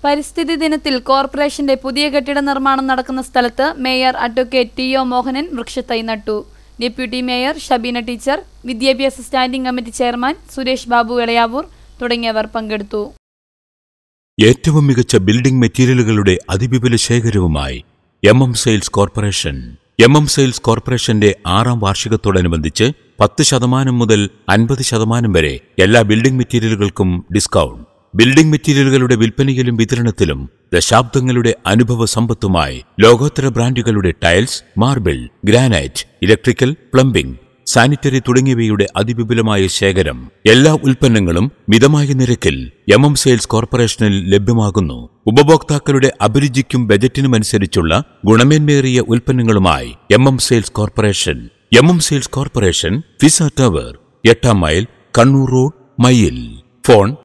പരിസ്ഥിതി ദിനത്തിൽ കോർപ്പറേഷന്റെ പുതിയ കെട്ടിട നിർമ്മാണം നടക്കുന്ന സ്ഥലത്ത് mayor advocate T O Mohanan വൃക്ഷത്തൈ നട്ടു ഡെപ്യൂട്ടി മേയർ ഷബീന ടീച്ചർ വിദ്യാഭ്യാസ standing committee chairman Suresh Babu Elayavoor തുടങ്ങിയവർ പങ്കെടുത്തു ഏറ്റവും മികച്ച ബിൽഡിംഗ് മെറ്റീരിയലുകളുടെ അതിവിപുല ശേഖരവുമായി M M sales corporation M M sales കോർപ്പറേഷന്റെ ആറാം വാർഷികത്തോടനുബന്ധിച്ച് പത്ത് ശതമാനം മുതൽ അൻപത് ശതമാനം വരെ എല്ലാ ബിൽഡിംഗ് മെറ്റീരിയലുകൾക്കും ഡിസ്കൗണ്ട് ബിൽഡിംഗ് മെറ്റീരിയലുകളുടെ വിൽപ്പനയിലും വിതരണത്തിലും ദശാബ്ദങ്ങളുടെ അനുഭവ സമ്പത്തുമായി ലോകോത്തര ബ്രാൻഡുകളുടെ tiles marble granite electrical plumbing sanitary തുടങ്ങിയവയുടെ അതിവിപുലമായ ശേഖരം എല്ലാ ഉൽപ്പന്നങ്ങളും മിതമായ നിരക്കിൽ എം എം സെയിൽസ് കോർപ്പറേഷനിൽ ലഭ്യമാകുന്നു ഉപഭോക്താക്കളുടെ അഭിരുചിക്കും ബജറ്റിനുമനുസരിച്ചുള്ള ഗുണമേന്മേറിയ ഉൽപ്പന്നങ്ങളുമായി M M sales corporation M M sales corporation Fiza tower എട്ടാം മൈൽ കണ്ണൂർ റോഡ് മയിൽ ഫോൺ